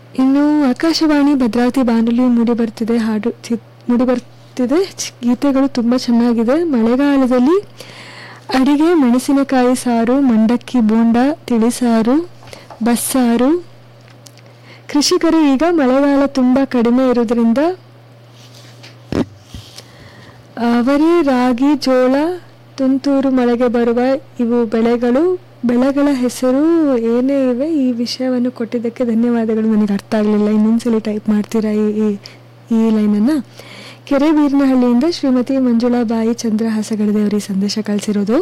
ಇನ್ನು ಆಕಾಶವಾಣಿ ಭದ್ರಾವತಿ ಬಾನುಲಿ ಮೂಡಿ ಬರ್ತಿದೆ ಹಾಡು ಚಿ- ಮೂಡಿ ಬರ್ತಿದೆ ಚ್- ಗೀತೆಗಳು ತುಂಬ ಚೆನ್ನಾಗಿದೆ ಮಳೆಗಾಲದಲ್ಲಿ ಅಡಿಗೆ ಮೆಣಸಿನಕಾಯಿ ಸಾರು ಮಂಡಕ್ಕಿ ಬೋಂಡ ತಿಳಿಸಾರು ಬಸ್ಸಾರು ಕೃಷಿಕರು ಈಗ ಮಳೆಗಾಲ ತುಂಬ ಕಡಿಮೆ ಇರೋದ್ರಿಂದ ಅವರೇ ರಾಗಿ ಜೋಳ ತುಂತುರು ಮಳೆಗೆ ಬರುವ ಇವು ಬೆಳೆಗಳು ಬೆಳೆಗಳ ಹೆಸರು ಏನೇ ಇವೆ ಈ ವಿಷಯವನ್ನು ಕೊಟ್ಟಿದ್ದಕ್ಕೆ ಧನ್ಯವಾದಗಳು ನನಗೆ ಅರ್ಥ ಆಗಲಿಲ್ಲ ಇನ್ನೊಂದ್ಸಲಿ ಟೈಪ್ ಮಾಡ್ತೀರಾ ಈ ಈ- ಈ ಲೈನನ್ನು ಕೆರೆ ಬೀರ್ನಹಳ್ಳಿಯಿಂದ ಶ್ರೀಮತಿ ಮಂಜುಳಾ ಬಾಯಿ ಚಂದ್ರಹಾಸ ಗಡದೇವರು ಈ ಸಂದೇಶ ಕಳಿಸಿರೋದು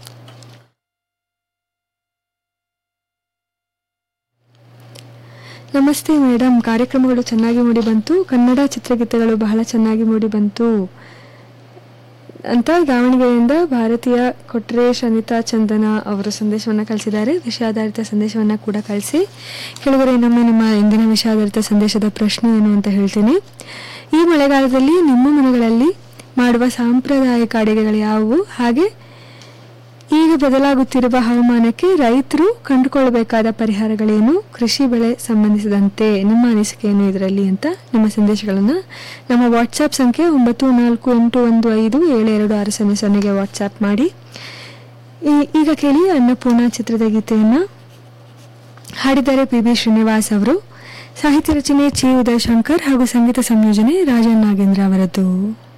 ನಮಸ್ತೆ ಮೇಡಮ್ ಕಾರ್ಯಕ್ರಮಗಳು ಚೆನ್ನಾಗಿ ಮೂಡಿ ಬಂತು ಕನ್ನಡ ಚಿತ್ರಗೀತೆಗಳು ಬಹಳ ಚೆನ್ನಾಗಿ ಮೂಡಿ ಬಂತು ಅಂತ ದಾವಣಗೆರೆಯಿಂದ ಭಾರತೀಯ ಕೊಟ್ರೇಶ್ ಅನಿತಾ ಚಂದನ ಅವರು ಸಂದೇಶವನ್ನು ಕಳಿಸಿದ್ದಾರೆ ವಿಷಯಾಧಾರಿತ ಸಂದೇಶವನ್ನು ಕೂಡ ಕಳಿಸಿ ಕೆಲವರೆ ಇನ್ನೊಮ್ಮೆ ನಿಮ್ಮ ಇಂದಿನ ವಿಷಯಾಧಾರಿತ ಸಂದೇಶದ ಪ್ರಶ್ನೆ ಏನು ಅಂತ ಹೇಳ್ತೀನಿ ಈ ಮಳೆಗಾಲದಲ್ಲಿ ನಿಮ್ಮ ಮನೆಗಳಲ್ಲಿ ಮಾಡುವ ಸಾಂಪ್ರದಾಯಿಕ ಅಡುಗೆಗಳು ಯಾವುವು ಹಾಗೆ ಈಗ ಬದಲಾಗುತ್ತಿರುವ ಹವಾಮಾನಕ್ಕೆ ರೈತರು ಕಂಡುಕೊಳ್ಳಬೇಕಾದ ಪರಿಹಾರಗಳೇನು ಕೃಷಿ ಬೆಳೆ ಸಂಬಂಧಿಸಿದಂತೆ ನಿಮ್ಮ ಅನಿಸಿಕೆ ಏನು ಇದರಲ್ಲಿ ಅಂತ ನಿಮ್ಮ ಸಂದೇಶಗಳನ್ನು ನಮ್ಮ ವಾಟ್ಸಾಪ್ ಸಂಖ್ಯೆ ಒಂಬತ್ತು ನಾಲ್ಕು ಎಂಟು ಒಂದು ಐದು ಏಳು ಎರಡು ಆರು ಸೊನ್ನೆ ಸೊನ್ನೆಗೆ ವಾಟ್ಸಾಪ್ ಮಾಡಿ ಈ- ಈಗ ಕೇಳಿ ಅನ್ನಪೂರ್ಣ ಚಿತ್ರದ ಗೀತೆಯನ್ನು ಹಾಡಿದ್ದಾರೆ ಪಿ ಬಿ ಶ್ರೀನಿವಾಸ್ ಅವರು ಸಾಹಿತ್ಯ ರಚನೆ ಚಿ ಉದಯಶಂಕರ್ ಹಾಗೂ ಸಂಗೀತ ಸಂಯೋಜನೆ ರಾಜನ್ ನಾಗೇಂದ್ರ ಅವರದ್ದು